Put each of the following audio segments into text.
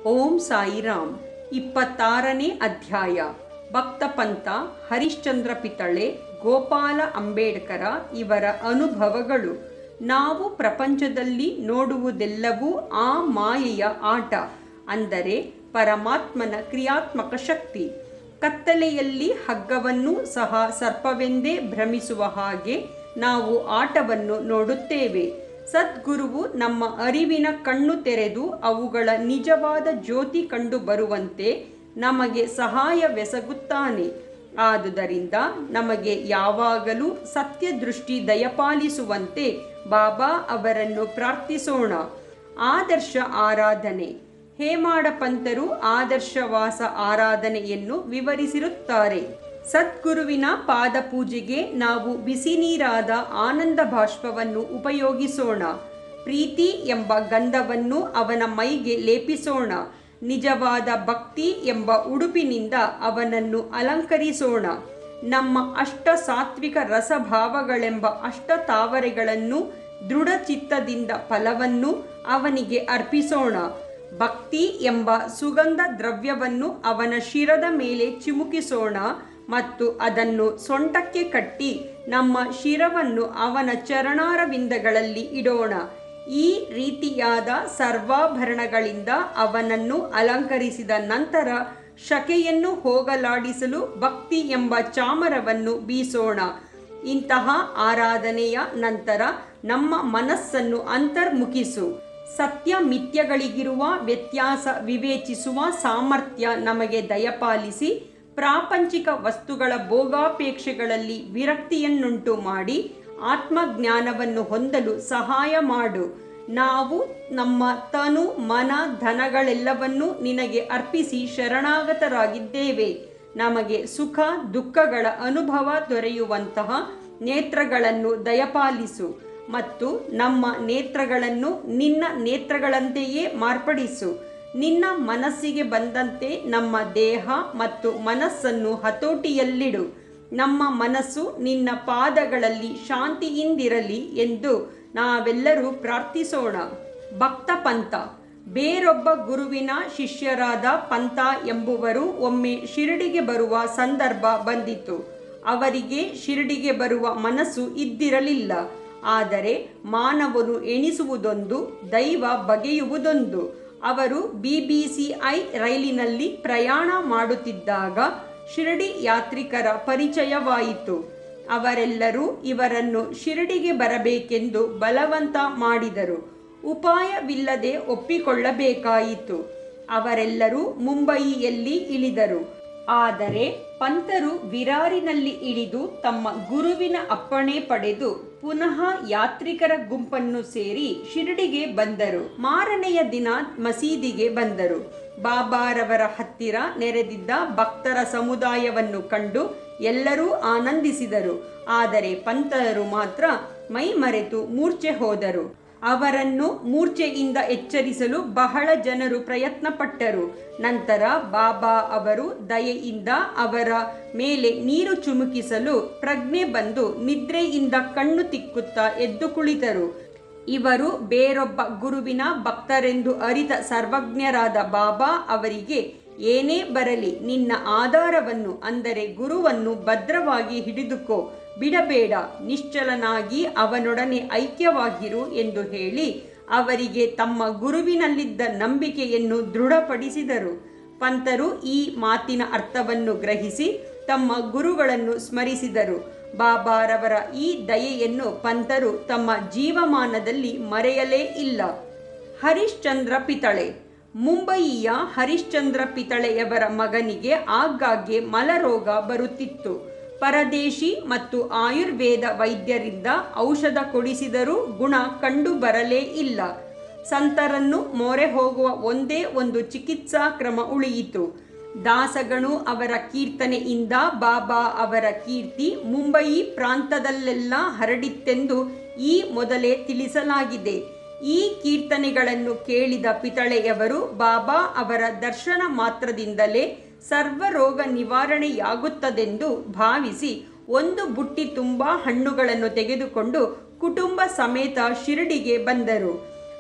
ಓಂ ಸಾಯಿರಾಮ್ ಇಪ್ಪತ್ತಾರನೇ ಅಧ್ಯಾಯ ಭಕ್ತಪಂಥ ಹರಿಶ್ಚಂದ್ರ ಪಿತಳೆ ಗೋಪಾಲ ಅಂಬೇಡ್ಕರ ಇವರ ಅನುಭವಗಳು ನಾವು ಪ್ರಪಂಚದಲ್ಲಿ ನೋಡುವುದೆಲ್ಲವೂ ಆ ಮಾಯೆಯ ಆಟ ಅಂದರೆ ಪರಮಾತ್ಮನ ಕ್ರಿಯಾತ್ಮಕ ಶಕ್ತಿ ಕತ್ತಲೆಯಲ್ಲಿ ಹಗ್ಗವನ್ನು ಸಹ ಸರ್ಪವೆಂದೇ ಭ್ರಮಿಸುವ ಹಾಗೆ ನಾವು ಆಟವನ್ನು ನೋಡುತ್ತೇವೆ ಸದ್ಗುರುವು ನಮ್ಮ ಅರಿವಿನ ಕಣ್ಣು ತೆರೆದು ಅವುಗಳ ನಿಜವಾದ ಜ್ಯೋತಿ ಕಂಡು ಬರುವಂತೆ ನಮಗೆ ಸಹಾಯವೆಸಗುತ್ತಾನೆ ಆದುದರಿಂದ ನಮಗೆ ಯಾವಾಗಲೂ ಸತ್ಯ ದೃಷ್ಟಿ ದಯಪಾಲಿಸುವಂತೆ ಬಾಬಾ ಅವರನ್ನು ಪ್ರಾರ್ಥಿಸೋಣ ಆದರ್ಶ ಆರಾಧನೆ ಹೇಮಾಡ ಪಂತರು ಆದರ್ಶವಾಸ ಆರಾಧನೆಯನ್ನು ವಿವರಿಸಿರುತ್ತಾರೆ ಸದ್ಗುರುವಿನ ಪಾದ ಪೂಜೆಗೆ ನಾವು ಬಿಸಿ ನೀರಾದ ಆನಂದ ಬಾಷ್ಪವನ್ನು ಉಪಯೋಗಿಸೋಣ ಪ್ರೀತಿ ಎಂಬ ಗಂಧವನ್ನು ಅವನ ಮೈಗೆ ಲೇಪಿಸೋಣ ನಿಜವಾದ ಭಕ್ತಿ ಎಂಬ ಉಡುಪಿನಿಂದ ಅವನನ್ನು ಅಲಂಕರಿಸೋಣ ನಮ್ಮ ಅಷ್ಟ ಸಾತ್ವಿಕ ರಸಭಾವಗಳೆಂಬ ಅಷ್ಟ ತಾವರೆಗಳನ್ನು ದೃಢಚಿತ್ತದಿಂದ ಫಲವನ್ನು ಅವನಿಗೆ ಅರ್ಪಿಸೋಣ ಭಕ್ತಿ ಎಂಬ ಸುಗಂಧ ದ್ರವ್ಯವನ್ನು ಅವನ ಶಿರದ ಮೇಲೆ ಚಿಮುಕಿಸೋಣ ಮತ್ತು ಅದನ್ನು ಸೊಂಟಕ್ಕೆ ಕಟ್ಟಿ ನಮ್ಮ ಶಿರವನ್ನು ಅವನ ಚರಣಾರವಿಂದಗಳಲ್ಲಿ ಇಡೋಣ ಈ ರೀತಿಯಾದ ಸರ್ವಾಭರಣಗಳಿಂದ ಅವನನ್ನು ಅಲಂಕರಿಸಿದ ನಂತರ ಶಕೆಯನ್ನು ಹೋಗಲಾಡಿಸಲು ಭಕ್ತಿ ಎಂಬ ಚಾಮರವನ್ನು ಬೀಸೋಣ ಇಂತಹ ಆರಾಧನೆಯ ನಂತರ ನಮ್ಮ ಮನಸ್ಸನ್ನು ಅಂತರ್ಮುಖಿಸು ಸತ್ಯ ಮಿಥ್ಯಗಳಿಗಿರುವ ವ್ಯತ್ಯಾಸ ವಿವೇಚಿಸುವ ಸಾಮರ್ಥ್ಯ ನಮಗೆ ದಯಪಾಲಿಸಿ ಪ್ರಾಪಂಚಿಕ ವಸ್ತುಗಳ ಭೋಗಾಪೇಕ್ಷೆಗಳಲ್ಲಿ ವಿರಕ್ತಿಯನ್ನುಂಟು ಮಾಡಿ ಆತ್ಮಜ್ಞಾನವನ್ನು ಹೊಂದಲು ಸಹಾಯ ಮಾಡು ನಾವು ನಮ್ಮ ತನು ಮನ ಧನಗಳೆಲ್ಲವನ್ನೂ ನಿನಗೆ ಅರ್ಪಿಸಿ ಶರಣಾಗತರಾಗಿದ್ದೇವೆ ನಮಗೆ ಸುಖ ದುಃಖಗಳ ಅನುಭವ ದೊರೆಯುವಂತಹ ನೇತ್ರಗಳನ್ನು ದಯಪಾಲಿಸು ಮತ್ತು ನಮ್ಮ ನೇತ್ರಗಳನ್ನು ನಿನ್ನ ನೇತ್ರಗಳಂತೆಯೇ ಮಾರ್ಪಡಿಸು ನಿನ್ನ ಮನಸ್ಸಿಗೆ ಬಂದಂತೆ ನಮ್ಮ ದೇಹ ಮತ್ತು ಮನಸ್ಸನ್ನು ಹತೋಟಿಯಲ್ಲಿಡು ನಮ್ಮ ಮನಸ್ಸು ನಿನ್ನ ಪಾದಗಳಲ್ಲಿ ಶಾಂತಿಯಿಂದಿರಲಿ ಎಂದು ನಾವೆಲ್ಲರೂ ಪ್ರಾರ್ಥಿಸೋಣ ಭಕ್ತ ಪಂಥ ಬೇರೊಬ್ಬ ಗುರುವಿನ ಶಿಷ್ಯರಾದ ಪಂಥ ಎಂಬುವರು ಒಮ್ಮೆ ಶಿರಡಿಗೆ ಬರುವ ಸಂದರ್ಭ ಬಂದಿತು ಅವರಿಗೆ ಶಿರಡಿಗೆ ಬರುವ ಮನಸ್ಸು ಇದ್ದಿರಲಿಲ್ಲ ಆದರೆ ಮಾನವನು ಎಣಿಸುವುದೊಂದು ದೈವ ಬಗೆಯುವುದೊಂದು ಅವರು ಬಿಬಿಸಿಐ ರೈಲಿನಲ್ಲಿ ಪ್ರಯಾಣ ಮಾಡುತ್ತಿದ್ದಾಗ ಶಿರಡಿ ಯಾತ್ರಿಕರ ಪರಿಚಯವಾಯಿತು ಅವರೆಲ್ಲರೂ ಇವರನ್ನು ಶಿರಡಿಗೆ ಬರಬೇಕೆಂದು ಬಲವಂತ ಮಾಡಿದರು ಉಪಾಯವಿಲ್ಲದೆ ಒಪ್ಪಿಕೊಳ್ಳಬೇಕಾಯಿತು ಅವರೆಲ್ಲರೂ ಮುಂಬಯಿಯಲ್ಲಿ ಇಳಿದರು ಆದರೆ ಪಂತರು ವಿರಾರಿನಲ್ಲಿ ಇಳಿದು ತಮ್ಮ ಗುರುವಿನ ಅಪ್ಪಣೆ ಪಡೆದು ಪುನಃ ಯಾತ್ರಿಕರ ಗುಂಪನ್ನು ಸೇರಿ ಶಿರಡಿಗೆ ಬಂದರು ಮಾರನೆಯ ದಿನ ಮಸೀದಿಗೆ ಬಂದರು ಬಾಬಾರವರ ಹತ್ತಿರ ನೆರೆದಿದ್ದ ಭಕ್ತರ ಸಮುದಾಯವನ್ನು ಕಂಡು ಎಲ್ಲರೂ ಆನಂದಿಸಿದರು ಆದರೆ ಪಂತರು ಮಾತ್ರ ಮೈ ಮರೆತು ಮೂರ್ಛೆ ಹೋದರು ಅವರನ್ನು ಮೂರ್ಛೆಯಿಂದ ಎಚ್ಚರಿಸಲು ಬಹಳ ಜನರು ಪ್ರಯತ್ನಪಟ್ಟರು ನಂತರ ಬಾಬಾ ಅವರು ದಯೆಯಿಂದ ಅವರ ಮೇಲೆ ನೀರು ಚುಮುಕಿಸಲು ಪ್ರಜ್ಞೆ ಬಂದು ನಿದ್ರೆಯಿಂದ ಕಣ್ಣು ತಿಕ್ಕುತ್ತಾ ಎದ್ದು ಕುಳಿತರು ಇವರು ಬೇರೊಬ್ಬ ಗುರುವಿನ ಭಕ್ತರೆಂದು ಅರಿತ ಸರ್ವಜ್ಞರಾದ ಬಾಬಾ ಅವರಿಗೆ ಏನೇ ಬರಲಿ ನಿನ್ನ ಆಧಾರವನ್ನು ಅಂದರೆ ಗುರುವನ್ನು ಭದ್ರವಾಗಿ ಹಿಡಿದುಕೋ ಬಿಡಬೇಡ ನಿಶ್ಚಲನಾಗಿ ಅವನೊಡನೆ ಐಕ್ಯವಾಗಿರು ಎಂದು ಹೇಳಿ ಅವರಿಗೆ ತಮ್ಮ ಗುರುವಿನಲ್ಲಿದ್ದ ನಂಬಿಕೆಯನ್ನು ದೃಢಪಡಿಸಿದರು ಪಂತರು ಈ ಮಾತಿನ ಅರ್ಥವನ್ನು ಗ್ರಹಿಸಿ ತಮ್ಮ ಗುರುಗಳನ್ನು ಸ್ಮರಿಸಿದರು ಬಾಬಾರವರ ಈ ದಯೆಯನ್ನು ಪಂತರು ತಮ್ಮ ಜೀವಮಾನದಲ್ಲಿ ಮರೆಯಲೇ ಇಲ್ಲ ಹರಿಶ್ಚಂದ್ರ ಪಿತಳೆ ಮುಂಬಯಿಯ ಹರಿಶ್ಚಂದ್ರ ಪಿತಳೆಯವರ ಮಗನಿಗೆ ಆಗಾಗ್ಗೆ ಮಲರೋಗ ಬರುತ್ತಿತ್ತು ಪರದೇಶಿ ಮತ್ತು ಆಯುರ್ವೇದ ವೈದ್ಯರಿಂದ ಔಷಧ ಕೊಡಿಸಿದರೂ ಗುಣ ಕಂಡು ಬರಲೇ ಇಲ್ಲ ಸಂತರನ್ನು ಮೊರೆ ಹೋಗುವ ಒಂದೇ ಒಂದು ಚಿಕಿತ್ಸಾ ಕ್ರಮ ಉಳಿಯಿತು ದಾಸಗಣು ಅವರ ಕೀರ್ತನೆಯಿಂದ ಬಾಬಾ ಅವರ ಕೀರ್ತಿ ಮುಂಬಯಿ ಪ್ರಾಂತದಲ್ಲೆಲ್ಲ ಹರಡಿತ್ತೆಂದು ಈ ಮೊದಲೇ ತಿಳಿಸಲಾಗಿದೆ ಈ ಕೀರ್ತನೆಗಳನ್ನು ಕೇಳಿದ ಪಿತಳೆಯವರು ಬಾಬಾ ಅವರ ದರ್ಶನ ಮಾತ್ರದಿಂದಲೇ ಸರ್ವರೋಗ ನಿವಾರಣೆಯಾಗುತ್ತದೆಂದು ಭಾವಿಸಿ ಒಂದು ಬುಟ್ಟಿ ತುಂಬ ಹಣ್ಣುಗಳನ್ನು ತೆಗೆದುಕೊಂಡು ಕುಟುಂಬ ಸಮೇತ ಶಿರಡಿಗೆ ಬಂದರು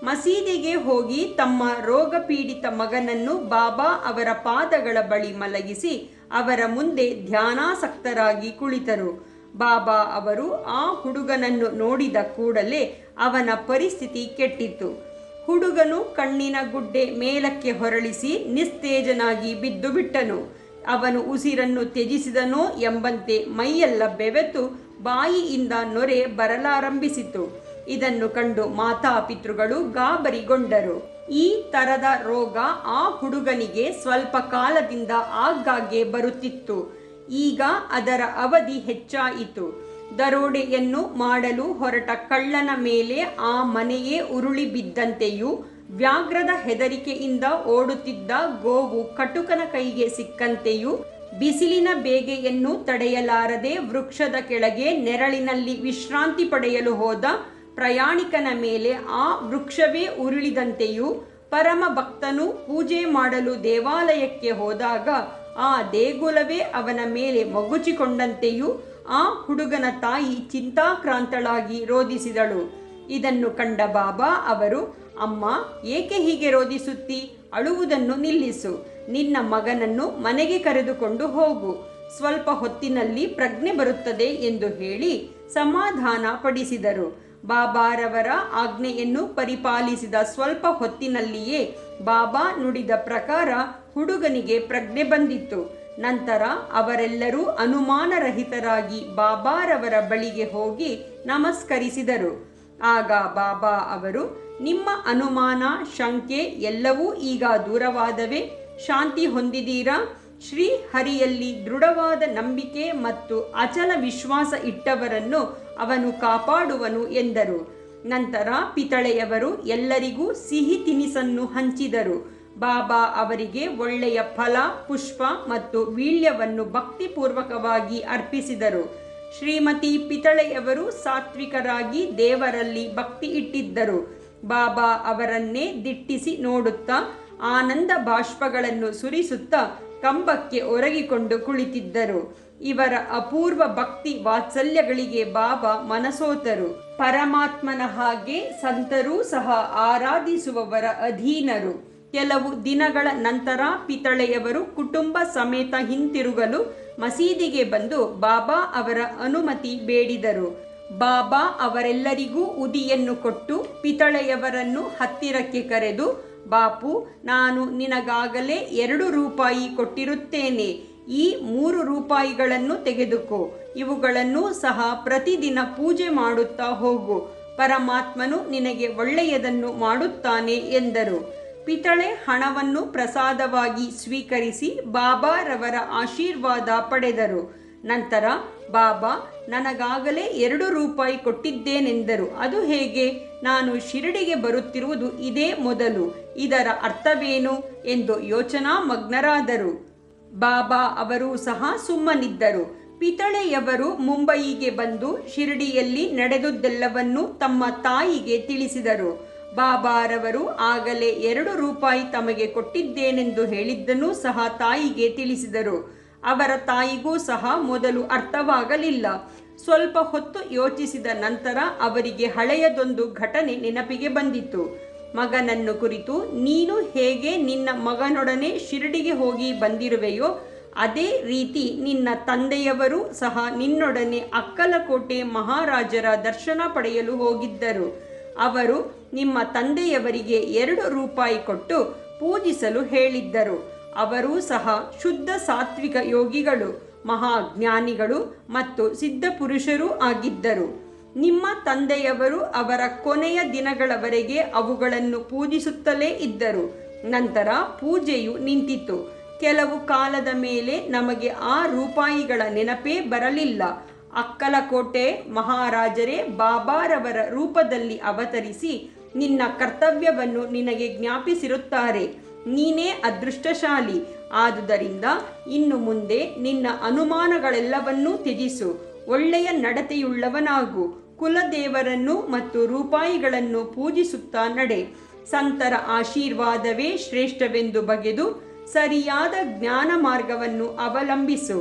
ಮಸೀದಿಗೆ ಹೋಗಿ ತಮ್ಮ ರೋಗಪೀಡಿತ ಮಗನನ್ನು ಬಾಬಾ ಅವರ ಪಾದಗಳ ಬಳಿ ಮಲಗಿಸಿ ಅವರ ಮುಂದೆ ಧ್ಯಾನಾಸಕ್ತರಾಗಿ ಕುಳಿತರು ಬಾಬಾ ಅವರು ಆ ಹುಡುಗನನ್ನು ನೋಡಿದ ಕೂಡಲೇ ಅವನ ಪರಿಸ್ಥಿತಿ ಕೆಟ್ಟಿತು ಹುಡುಗನು ಕಣ್ಣಿನ ಗುಡ್ಡೆ ಮೇಲಕ್ಕೆ ಹೊರಳಿಸಿ ನಿಸ್ತೇಜನಾಗಿ ಬಿದ್ದು ಬಿಟ್ಟನು ಅವನು ಉಸಿರನ್ನು ತ್ಯಜಿಸಿದನೋ ಎಂಬಂತೆ ಮೈಯೆಲ್ಲ ಬೆವೆತು ಬಾಯಿಯಿಂದ ನೊರೆ ಬರಲಾರಂಭಿಸಿತು ಇದನ್ನು ಕಂಡು ಮಾತಾಪಿತೃಗಳು ಗಾಬರಿಗೊಂಡರು ಈ ತರದ ರೋಗ ಆ ಹುಡುಗನಿಗೆ ಸ್ವಲ್ಪ ಕಾಲದಿಂದ ಆಗಾಗ್ಗೆ ಬರುತ್ತಿತ್ತು ಈಗ ಅದರ ಅವಧಿ ಹೆಚ್ಚಾಯಿತು ದರೋಡೆಯನ್ನು ಮಾಡಲು ಹೊರಟ ಕಳ್ಳನ ಮೇಲೆ ಆ ಮನೆಯೇ ಉರುಳಿ ಬಿದ್ದಂತೆಯೂ ವ್ಯಾಘ್ರದ ಹೆದರಿಕೆಯಿಂದ ಓಡುತ್ತಿದ್ದ ಗೋವು ಕಟುಕನ ಕೈಗೆ ಸಿಕ್ಕಂತೆಯೂ ಬಿಸಿಲಿನ ಬೇಗೆಯನ್ನು ತಡೆಯಲಾರದೆ ವೃಕ್ಷದ ಕೆಳಗೆ ನೆರಳಿನಲ್ಲಿ ವಿಶ್ರಾಂತಿ ಪಡೆಯಲು ಹೋದ ಪ್ರಯಾಣಿಕನ ಮೇಲೆ ಆ ವೃಕ್ಷವೇ ಉರುಳಿದಂತೆಯೂ ಪರಮ ಭಕ್ತನು ಪೂಜೆ ಮಾಡಲು ದೇವಾಲಯಕ್ಕೆ ಹೋದಾಗ ಆ ದೇಗುಲವೇ ಅವನ ಮೇಲೆ ಮಗುಚಿಕೊಂಡಂತೆಯೂ ಆ ಹುಡುಗನ ತಾಯಿ ಚಿಂತಾಕ್ರಾಂತಳಾಗಿ ರೋಧಿಸಿದಳು ಇದನ್ನು ಕಂಡ ಬಾಬಾ ಅವರು ಅಮ್ಮ ಏಕೆ ಹೀಗೆ ರೋಧಿಸುತ್ತಿ ಅಳುವುದನ್ನು ನಿಲ್ಲಿಸು ನಿನ್ನ ಮಗನನ್ನು ಮನೆಗೆ ಕರೆದುಕೊಂಡು ಹೋಗು ಸ್ವಲ್ಪ ಹೊತ್ತಿನಲ್ಲಿ ಪ್ರಜ್ಞೆ ಬರುತ್ತದೆ ಎಂದು ಹೇಳಿ ಸಮಾಧಾನ ಪಡಿಸಿದರು ಬಾಬಾರವರ ಆಜ್ಞೆಯನ್ನು ಪರಿಪಾಲಿಸಿದ ಸ್ವಲ್ಪ ಹೊತ್ತಿನಲ್ಲಿಯೇ ಬಾಬಾ ನುಡಿದ ಪ್ರಕಾರ ಹುಡುಗನಿಗೆ ಪ್ರಜ್ಞೆ ಬಂದಿತ್ತು ನಂತರ ಅವರೆಲ್ಲರೂ ಅನುಮಾನರಹಿತರಾಗಿ ಬಾಬಾರವರ ಬಳಿಗೆ ಹೋಗಿ ನಮಸ್ಕರಿಸಿದರು ಆಗ ಬಾಬಾ ಅವರು ನಿಮ್ಮ ಅನುಮಾನ ಶಂಕೆ ಎಲ್ಲವೂ ಈಗ ದೂರವಾದವೇ ಶಾಂತಿ ಹೊಂದಿದ್ದೀರಾ ಶ್ರೀ ಹರಿಯಲ್ಲಿ ದೃಢವಾದ ನಂಬಿಕೆ ಮತ್ತು ಅಚಲ ವಿಶ್ವಾಸ ಇಟ್ಟವರನ್ನು ಅವನು ಕಾಪಾಡುವನು ಎಂದರು ನಂತರ ಪಿತಳೆಯವರು ಎಲ್ಲರಿಗೂ ಸಿಹಿ ತಿನಿಸನ್ನು ಹಂಚಿದರು ಬಾಬಾ ಅವರಿಗೆ ಒಳ್ಳೆಯ ಫಲ ಪುಷ್ಪ ಮತ್ತು ವೀಳ್ಯವನ್ನು ಭಕ್ತಿಪೂರ್ವಕವಾಗಿ ಅರ್ಪಿಸಿದರು ಶ್ರೀಮತಿ ಪಿತಳೆಯವರು ಸಾತ್ವಿಕರಾಗಿ ದೇವರಲ್ಲಿ ಭಕ್ತಿ ಇಟ್ಟಿದ್ದರು ಬಾಬಾ ಅವರನ್ನೇ ದಿಟ್ಟಿಸಿ ನೋಡುತ್ತಾ ಆನಂದ ಬಾಷ್ಪಗಳನ್ನು ಸುರಿಸುತ್ತಾ ಕಂಬಕ್ಕೆ ಒರಗಿಕೊಂಡು ಕುಳಿತಿದ್ದರು ಇವರ ಅಪೂರ್ವ ಭಕ್ತಿ ವಾತ್ಸಲ್ಯಗಳಿಗೆ ಬಾಬಾ ಮನಸೋತರು ಪರಮಾತ್ಮನ ಹಾಗೆ ಸಂತರೂ ಸಹ ಆರಾಧಿಸುವವರ ಅಧೀನರು ಕೆಲವು ದಿನಗಳ ನಂತರ ಪಿತಳೆಯವರು ಕುಟುಂಬ ಸಮೇತ ಹಿಂತಿರುಗಲು ಮಸೀದಿಗೆ ಬಂದು ಬಾಬಾ ಅವರ ಅನುಮತಿ ಬೇಡಿದರು ಬಾಬಾ ಅವರೆಲ್ಲರಿಗೂ ಉದಿಯನ್ನು ಕೊಟ್ಟು ಪಿತಳೆಯವರನ್ನು ಹತ್ತಿರಕ್ಕೆ ಕರೆದು ಬಾಪು ನಾನು ನಿನಗಾಗಲೇ ಎರಡು ರೂಪಾಯಿ ಕೊಟ್ಟಿರುತ್ತೇನೆ ಈ ಮೂರು ರೂಪಾಯಿಗಳನ್ನು ತೆಗೆದುಕೋ ಇವುಗಳನ್ನು ಸಹ ಪ್ರತಿದಿನ ಪೂಜೆ ಮಾಡುತ್ತಾ ಹೋಗು ಪರಮಾತ್ಮನು ನಿನಗೆ ಒಳ್ಳೆಯದನ್ನು ಮಾಡುತ್ತಾನೆ ಎಂದರು ಪಿತಳೆ ಹಣವನ್ನು ಪ್ರಸಾದವಾಗಿ ಸ್ವೀಕರಿಸಿ ಬಾಬಾರವರ ಆಶೀರ್ವಾದ ಪಡೆದರು ನಂತರ ಬಾಬಾ ನನಗಾಗಲೇ ಎರಡು ರೂಪಾಯಿ ಕೊಟ್ಟಿದ್ದೇನೆಂದರು ಅದು ಹೇಗೆ ನಾನು ಶಿರಡಿಗೆ ಬರುತ್ತಿರುವುದು ಇದೇ ಮೊದಲು ಇದರ ಅರ್ಥವೇನು ಎಂದು ಯೋಚನಾ ಮಗ್ನರಾದರು ಬಾಬಾ ಅವರೂ ಸಹ ಸುಮ್ಮನಿದ್ದರು ಪಿತಳೆಯವರು ಮುಂಬಯಿಗೆ ಬಂದು ಶಿರಡಿಯಲ್ಲಿ ನಡೆದುದೆಲ್ಲವನ್ನೂ ತಮ್ಮ ತಾಯಿಗೆ ತಿಳಿಸಿದರು ಬಾಬಾರವರು ಆಗಲೇ ಎರಡು ರೂಪಾಯಿ ತಮಗೆ ಕೊಟ್ಟಿದ್ದೇನೆಂದು ಹೇಳಿದ್ದನ್ನೂ ಸಹ ತಾಯಿಗೆ ತಿಳಿಸಿದರು ಅವರ ತಾಯಿಗೂ ಸಹ ಮೊದಲು ಅರ್ಥವಾಗಲಿಲ್ಲ ಸ್ವಲ್ಪ ಹೊತ್ತು ಯೋಚಿಸಿದ ನಂತರ ಅವರಿಗೆ ಹಳೆಯದೊಂದು ಘಟನೆ ನೆನಪಿಗೆ ಬಂದಿತು ಮಗನನ್ನು ಕುರಿತು ನೀನು ಹೇಗೆ ನಿನ್ನ ಮಗನೊಡನೆ ಶಿರಡಿಗೆ ಹೋಗಿ ಬಂದಿರುವೆಯೋ ಅದೇ ರೀತಿ ನಿನ್ನ ತಂದೆಯವರು ಸಹ ನಿನ್ನೊಡನೆ ಅಕ್ಕಲಕೋಟೆ ಮಹಾರಾಜರ ದರ್ಶನ ಪಡೆಯಲು ಹೋಗಿದ್ದರು ಅವರು ನಿಮ್ಮ ತಂದೆಯವರಿಗೆ ಎರಡು ರೂಪಾಯಿ ಕೊಟ್ಟು ಪೂಜಿಸಲು ಹೇಳಿದ್ದರು ಅವರೂ ಸಹ ಶುದ್ಧ ಸಾತ್ವಿಕ ಯೋಗಿಗಳು ಮಹಾಜ್ಞಾನಿಗಳು ಮತ್ತು ಸಿದ್ಧಪುರುಷರೂ ಆಗಿದ್ದರು ನಿಮ್ಮ ತಂದೆಯವರು ಅವರ ಕೊನೆಯ ದಿನಗಳವರೆಗೆ ಅವುಗಳನ್ನು ಪೂಜಿಸುತ್ತಲೇ ಇದ್ದರು ನಂತರ ಪೂಜೆಯು ನಿಂತಿತು ಕೆಲವು ಕಾಲದ ಮೇಲೆ ನಮಗೆ ಆ ರೂಪಾಯಿಗಳ ನೆನಪೇ ಬರಲಿಲ್ಲ ಅಕ್ಕಲಕೋಟೆ ಮಹಾರಾಜರೇ ಬಾಬಾರವರ ರೂಪದಲ್ಲಿ ಅವತರಿಸಿ ನಿನ್ನ ಕರ್ತವ್ಯವನ್ನು ನಿನಗೆ ಜ್ಞಾಪಿಸಿರುತ್ತಾರೆ ನೀನೇ ಅದೃಷ್ಟಶಾಲಿ ಆದುದರಿಂದ ಇನ್ನು ಮುಂದೆ ನಿನ್ನ ಅನುಮಾನಗಳೆಲ್ಲವನ್ನೂ ತ್ಯಜಿಸು ಒಳ್ಳೆಯ ನಡತೆಯುಳ್ಳವನಾಗು ಕುಲದೇವರನ್ನು ಮತ್ತು ರೂಪಾಯಿಗಳನ್ನು ಪೂಜಿಸುತ್ತಾ ನಡೆ ಸಂತರ ಆಶೀರ್ವಾದವೇ ಶ್ರೇಷ್ಠವೆಂದು ಬಗೆದು ಸರಿಯಾದ ಜ್ಞಾನ ಮಾರ್ಗವನ್ನು ಅವಲಂಬಿಸು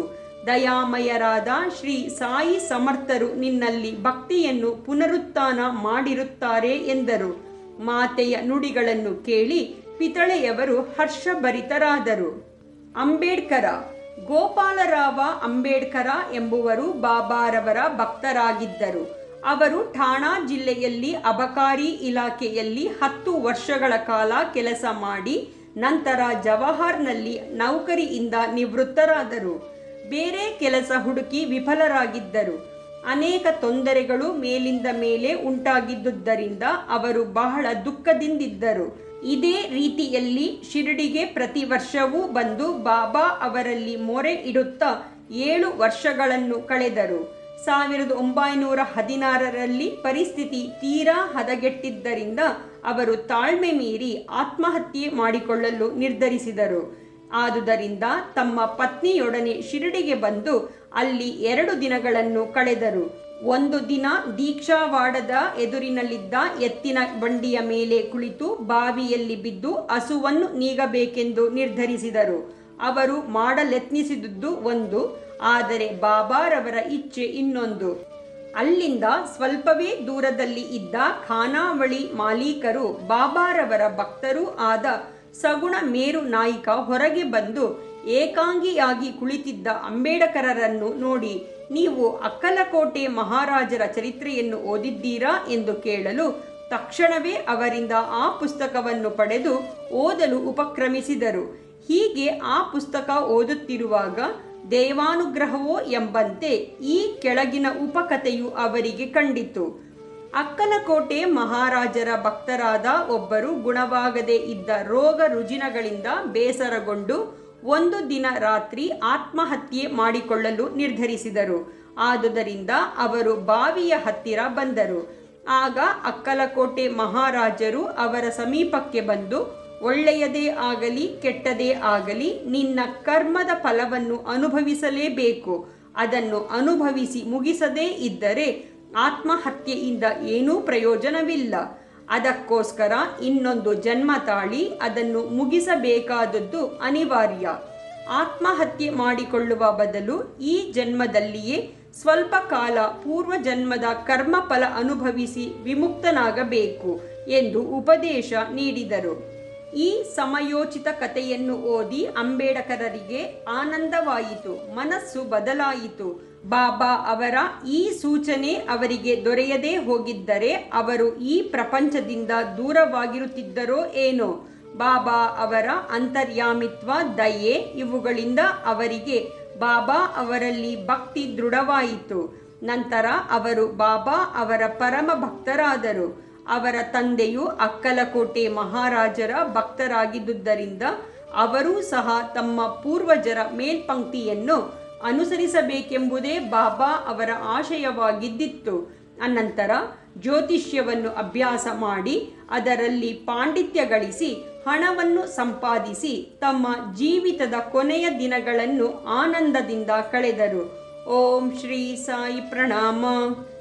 ದಯಾಮಯರಾದ ಶ್ರೀ ಸಾಯಿ ಸಮರ್ಥರು ನಿನ್ನಲ್ಲಿ ಭಕ್ತಿಯನ್ನು ಪುನರುತ್ಥಾನ ಮಾಡಿರುತ್ತಾರೆ ಎಂದರು ಮಾತೆಯ ನುಡಿಗಳನ್ನು ಕೇಳಿ ಪಿತಳೆಯವರು ಹರ್ಷಭರಿತರಾದರು ಅಂಬೇಡ್ಕರ ಗೋಪಾಲರಾವ ಅಂಬೇಡ್ಕರ ಎಂಬುವರು ಬಾಬಾರವರ ಭಕ್ತರಾಗಿದ್ದರು ಅವರು ಠಾಣಾ ಜಿಲ್ಲೆಯಲ್ಲಿ ಅಬಕಾರಿ ಇಲಾಖೆಯಲ್ಲಿ ಹತ್ತು ವರ್ಷಗಳ ಕಾಲ ಕೆಲಸ ಮಾಡಿ ನಂತರ ಜವಾಹರ್ನಲ್ಲಿ ನೌಕರಿಯಿಂದ ನಿವೃತ್ತರಾದರು ಬೇರೆ ಕೆಲಸ ಹುಡುಕಿ ವಿಫಲರಾಗಿದ್ದರು ಅನೇಕ ತೊಂದರೆಗಳು ಮೇಲಿಂದ ಮೇಲೆ ಉಂಟಾಗಿದ್ದುದರಿಂದ ಅವರು ಬಹಳ ದುಃಖದಿಂದಿದ್ದರು ಇದೇ ರೀತಿಯಲ್ಲಿ ಶಿರಡಿಗೆ ಪ್ರತಿ ವರ್ಷವೂ ಬಂದು ಬಾಬಾ ಅವರಲ್ಲಿ ಮೊರೆ ಇಡುತ್ತಾ ಏಳು ವರ್ಷಗಳನ್ನು ಕಳೆದರು ಸಾವಿರದ ಒಂಬೈನೂರ ಹದಿನಾರರಲ್ಲಿ ಪರಿಸ್ಥಿತಿ ತೀರಾ ಹದಗೆಟ್ಟಿದ್ದರಿಂದ ಅವರು ತಾಳ್ಮೆ ಮೀರಿ ಆತ್ಮಹತ್ಯೆ ಮಾಡಿಕೊಳ್ಳಲು ನಿರ್ಧರಿಸಿದರು ಆದುದರಿಂದ ತಮ್ಮ ಪತ್ನಿಯೊಡನೆ ಶಿರಡಿಗೆ ಬಂದು ಅಲ್ಲಿ ಎರಡು ದಿನಗಳನ್ನು ಕಳೆದರು ಒಂದು ದಿನ ದೀಕ್ಷಾವಾಡದ ಎದುರಿನಲ್ಲಿದ್ದ ಎತ್ತಿನ ಬಂಡಿಯ ಮೇಲೆ ಕುಳಿತು ಬಾವಿಯಲ್ಲಿ ಬಿದ್ದು ಹಸುವನ್ನು ನೀಗಬೇಕೆಂದು ನಿರ್ಧರಿಸಿದರು ಅವರು ಮಾಡಲೆತ್ನಿಸಿದುದು ಒಂದು ಆದರೆ ಬಾಬಾರವರ ಇಚ್ಛೆ ಇನ್ನೊಂದು ಅಲ್ಲಿಂದ ಸ್ವಲ್ಪವೇ ದೂರದಲ್ಲಿ ಇದ್ದ ಖಾನಾವಳಿ ಮಾಲೀಕರು ಬಾಬಾರವರ ಭಕ್ತರೂ ಆದ ಸಗುಣ ಮೇರು ನಾಯಿಕ ಹೊರಗೆ ಬಂದು ಏಕಾಂಗಿಯಾಗಿ ಕುಳಿತಿದ್ದ ಅಂಬೇಡ್ಕರರನ್ನು ನೋಡಿ ನೀವು ಅಕ್ಕಲಕೋಟೆ ಮಹಾರಾಜರ ಚರಿತ್ರೆಯನ್ನು ಓದಿದ್ದೀರಾ ಎಂದು ಕೇಳಲು ತಕ್ಷಣವೇ ಅವರಿಂದ ಆ ಪುಸ್ತಕವನ್ನು ಪಡೆದು ಓದಲು ಉಪಕ್ರಮಿಸಿದರು ಹೀಗೆ ಆ ಪುಸ್ತಕ ಓದುತ್ತಿರುವಾಗ ದೇವಾನುಗ್ರಹವೋ ಎಂಬಂತೆ ಈ ಕೆಳಗಿನ ಉಪಕಥೆಯು ಅವರಿಗೆ ಕಂಡಿತು ಅಕ್ಕಲಕೋಟೆ ಮಹಾರಾಜರ ಭಕ್ತರಾದ ಒಬ್ಬರು ಗುಣವಾಗದೇ ಇದ್ದ ರೋಗ ರುಜಿನಗಳಿಂದ ಬೇಸರಗೊಂಡು ಒಂದು ದಿನ ರಾತ್ರಿ ಆತ್ಮಹತ್ಯೆ ಮಾಡಿಕೊಳ್ಳಲು ನಿರ್ಧರಿಸಿದರು ಆದುದರಿಂದ ಅವರು ಬಾವಿಯ ಹತ್ತಿರ ಬಂದರು ಆಗ ಅಕ್ಕಲಕೋಟೆ ಮಹಾರಾಜರು ಅವರ ಸಮೀಪಕ್ಕೆ ಬಂದು ಒಳ್ಳೆಯದೇ ಆಗಲಿ ಕೆಟ್ಟದೇ ಆಗಲಿ ನಿನ್ನ ಕರ್ಮದ ಫಲವನ್ನು ಅನುಭವಿಸಲೇಬೇಕು ಅದನ್ನು ಅನುಭವಿಸಿ ಮುಗಿಸದೇ ಇದ್ದರೆ ಆತ್ಮಹತ್ಯೆಯಿಂದ ಏನೂ ಪ್ರಯೋಜನವಿಲ್ಲ ಅದಕ್ಕೋಸ್ಕರ ಇನ್ನೊಂದು ಜನ್ಮ ತಾಳಿ ಅದನ್ನು ಮುಗಿಸಬೇಕಾದದ್ದು ಅನಿವಾರ್ಯ ಆತ್ಮಹತ್ಯೆ ಮಾಡಿಕೊಳ್ಳುವ ಬದಲು ಈ ಜನ್ಮದಲ್ಲಿಯೇ ಸ್ವಲ್ಪ ಕಾಲ ಪೂರ್ವ ಜನ್ಮದ ಕರ್ಮಫಲ ಅನುಭವಿಸಿ ವಿಮುಕ್ತನಾಗಬೇಕು ಎಂದು ಉಪದೇಶ ನೀಡಿದರು ಈ ಸಮಯೋಚಿತ ಕಥೆಯನ್ನು ಓದಿ ಅಂಬೇಡ್ಕರರಿಗೆ ಆನಂದವಾಯಿತು ಮನಸ್ಸು ಬದಲಾಯಿತು ಬಾಬಾ ಅವರ ಈ ಸೂಚನೆ ಅವರಿಗೆ ದೊರೆಯದೇ ಹೋಗಿದ್ದರೆ ಅವರು ಈ ಪ್ರಪಂಚದಿಂದ ದೂರವಾಗಿರುತ್ತಿದ್ದರೋ ಏನೋ ಬಾಬಾ ಅವರ ಅಂತರ್ಯಾಮಿತ್ವ ದಯೆ ಇವುಗಳಿಂದ ಅವರಿಗೆ ಬಾಬಾ ಅವರಲ್ಲಿ ಭಕ್ತಿ ದೃಢವಾಯಿತು ನಂತರ ಅವರು ಬಾಬಾ ಅವರ ಪರಮ ಭಕ್ತರಾದರು ಅವರ ತಂದೆಯು ಅಕ್ಕಲಕೋಟೆ ಮಹಾರಾಜರ ಭಕ್ತರಾಗಿದ್ದುದರಿಂದ ಅವರೂ ಸಹ ತಮ್ಮ ಪೂರ್ವಜರ ಮೇಲ್ಪಂಕ್ತಿಯನ್ನು ಅನುಸರಿಸಬೇಕೆಂಬುದೇ ಬಾಬಾ ಅವರ ಆಶಯವಾಗಿದ್ದಿತ್ತು ಅನಂತರ ಜ್ಯೋತಿಷ್ಯವನ್ನು ಅಭ್ಯಾಸ ಮಾಡಿ ಅದರಲ್ಲಿ ಪಾಂಡಿತ್ಯ ಗಳಿಸಿ ಹಣವನ್ನು ಸಂಪಾದಿಸಿ ತಮ್ಮ ಜೀವಿತದ ಕೊನೆಯ ದಿನಗಳನ್ನು ಆನಂದದಿಂದ ಕಳೆದರು ಓಂ ಶ್ರೀ ಸಾಯಿ ಪ್ರಣಾಮ